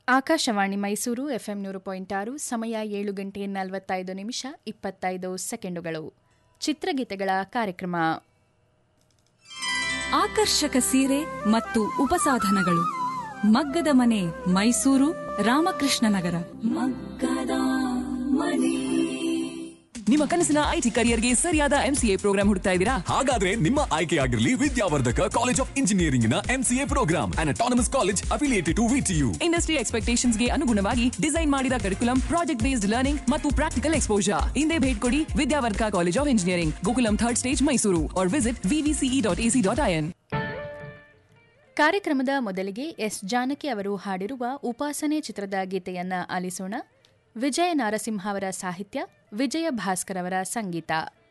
Akashvani Mysuru FM ನೂರು point ಆರು ಸಮಯ ಏಳು ಗಂಟೆ ನಲವತ್ತೈದು ನಿಮಿಷ ಇಪ್ಪತ್ತೈದು ಸೆಕೆಂಡುಗಳು ಚಿತ್ರಗೀತೆಗಳ ಕಾರ್ಯಕ್ರಮ ಆಕರ್ಷಕ ಸೀರೆ ಮತ್ತು ಉಪಸಾಧನಗಳು ಮಗ್ಗದ ಮನೆ ಮೈಸೂರು ರಾಮಕೃಷ್ಣ ನಗರ ಮಗ್ಗದ ಮನೆ ನಿಮ್ಮ ಕನಸಿನ ಐಟಿ ಕರಿಯರ್ಗೆ ಸರಿಯಾದ ಎಂಸಿಎ ಪ್ರೋಗ್ರಾಂ ಹುಡುಕ್ತಾ ಇದ್ದೀರಾ ಹಾಗಾದ್ರೆ ನಿಮ್ಮ ಆಯ್ಕೆಯಾಗಿರಲಿ ವಿದ್ಯಾವರ್ಧಕ ಕಾಲೇಜ್ ಆಫ್ ಇಂಜಿನಿಯರಿಂಗ್ ನ MCA programme and autonomous college affiliated to VTU industry ಎಕ್ಸ್ಪೆಕ್ಟೇಷನ್ಸ್ಗೆ ಅನುಗುಣವಾಗಿ ಡಿಸೈನ್ ಮಾಡಿದ ಕರಿಕುಲಂ ಪ್ರಾಜೆಕ್ಟ್ ಬೇಸ್ಡ್ ಲರ್ನಿಂಗ್ ಮತ್ತು ಪ್ರಾಕ್ಟಿಕಲ್ ಎಕ್ಸ್ಪೋಜರ್ ಹಿಂದೆ ಭೇಟಿ ಕೊಡಿ Vidyavardhaka college of engineering Gokulam third stage Mysuru or visit VVCE dot AC dot IN ಕಾರ್ಯಕ್ರಮದ ಮೊದಲಿಗೆ ಎಸ್ ಜಾನಕಿ ಅವರು ಹಾಡಿರುವ ಉಪಾಸನೆ ಚಿತ್ರದ ಗೀತೆಯನ್ನ ಆಲಿಸೋಣ ವಿಜಯ ನಾರಸಿಂಹ ಅವರ ಸಾಹಿತ್ಯ ವಿಜಯ ಭಾಸ್ಕರ್ ಅವರ ಸಂಗೀತ